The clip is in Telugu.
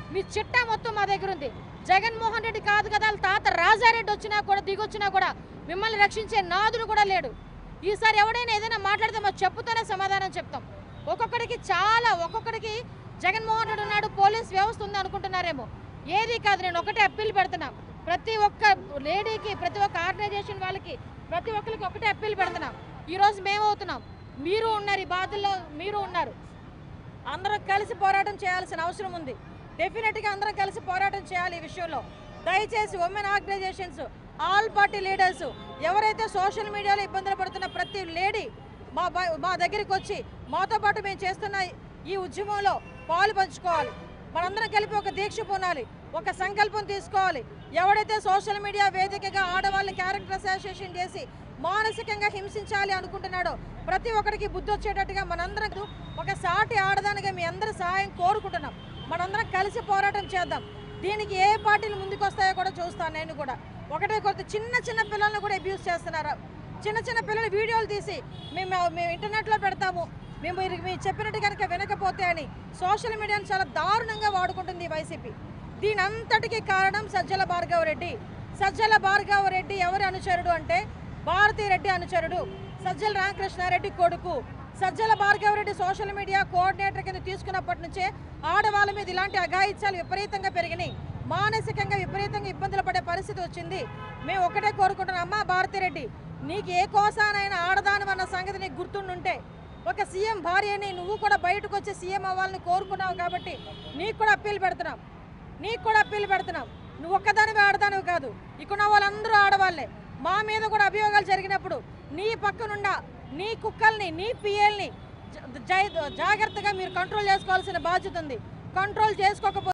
మీ చిట్టా మొత్తం మా దగ్గర ఉంది జగన్మోహన్ రెడ్డి కాదు కదా వాళ్ళ తాత రాజారెడ్డి వచ్చినా కూడా దిగొచ్చినా కూడా మిమ్మల్ని రక్షించే నాదుడు కూడా లేడు ఈసారి ఎవడైనా ఏదైనా మాట్లాడితే మా చెప్పుతోనే సమాధానం చెప్తాం ఒక్కొక్కడికి చాలా ఒక్కొక్కడికి జగన్మోహన్ రెడ్డి ఉన్నాడు పోలీస్ వ్యవస్థ ఉంది అనుకుంటున్నారేమో ఏది కాదు నేను ఒకటే అప్పీల్ పెడుతున్నా ప్రతి ఒక్క లేడీకి ప్రతి ఒక్క ఆర్గనైజేషన్ వాళ్ళకి ప్రతి ఒక్కరికి ఒకటే అప్పీల్ పెడుతున్నాం ఈరోజు మేము అవుతున్నాం మీరు ఉన్నారు ఈ బాధల్లో మీరు ఉన్నారు అందరం కలిసి పోరాటం చేయాల్సిన అవసరం ఉంది డెఫినెట్గా అందరం కలిసి పోరాటం చేయాలి ఈ విషయంలో దయచేసి women organisations all party leaders ఎవరైతే సోషల్ మీడియాలో ఇబ్బందులు పడుతున్న ప్రతి లేడీ మా బ- మా దగ్గరికి వచ్చి మాతో పాటు మేము చేస్తున్న ఈ ఉద్యమంలో పాలు పంచుకోవాలి మనందరం కలిపి ఒక దీక్ష పొందాలి ఒక సంకల్పం తీసుకోవాలి ఎవడైతే సోషల్ మీడియా వేదికగా ఆడవాళ్ళని క్యారెక్టర్ అసోసియేషన్ చేసి మానసికంగా హింసించాలి అనుకుంటున్నాడో ప్రతి ఒక్కరికి బుద్ధి వచ్చేటట్టుగా మనందరం ఒక సాటి ఆడదానిగా మీ అందరి సహాయం కోరుకుంటున్నాం మనందరం కలిసి పోరాటం చేద్దాం దీనికి ఏ పార్టీలు ముందుకు వస్తాయో కూడా చూస్తాను నేను కూడా ఒకటే కొత్త చిన్న చిన్న పిల్లల్ని కూడా అబ్యూస్ చేస్తున్నారు చిన్న చిన్న పిల్లలు వీడియోలు తీసి మేము మేము ఇంటర్నెట్లో పెడతాము మేము మీరు మీరు చెప్పినట్టు కనుక వినకపోతే అని సోషల్ మీడియాను చాలా దారుణంగా వాడుకుంటుంది ఈ వైసీపీ దీని అంతటికీ కారణం సజ్జల భార్గవ రెడ్డి సజ్జల భార్గవ రెడ్డి ఎవరి అనుచరుడు అంటే భారతీ రెడ్డి అనుచరుడు సజ్జల రామకృష్ణారెడ్డి కొడుకు Sajjala Bhargava Reddy social media coordinator కింద తీసుకున్నప్పటి నుంచే ఆడవాళ్ళ మీద ఇలాంటి అఘాయిత్యాలు విపరీతంగా పెరిగినాయి మానసికంగా విపరీతంగా ఇబ్బందులు పడే పరిస్థితి వచ్చింది మేము ఒకటే కోరుకుంటున్నాం అమ్మా భారతిరెడ్డి నీకు ఏ కోసానైనా ఆడదానం అన్న సంగతి నీకు గుర్తుండుంటే ఒక సీఎం భార్యని నువ్వు కూడా బయటకు వచ్చి సీఎం అవ్వాలని కోరుకున్నావు కాబట్టి నీకు కూడా అప్పీల్ పెడుతున్నాం నీకు కూడా అప్పీల్ పెడుతున్నాం నువ్వు ఒక్కదానివే ఆడదానివి కాదు ఇక్కడ వాళ్ళందరూ ఆడవాళ్ళే మా మీద కూడా అభియోగాలు జరిగినప్పుడు నీ పక్కనుండా నీ కుక్కల్ని నీ పిఎల్ని జాగ్రత్తగా మీరు కంట్రోల్ చేసుకోవాల్సిన బాధ్యత ఉంది కంట్రోల్ చేసుకోకపోతే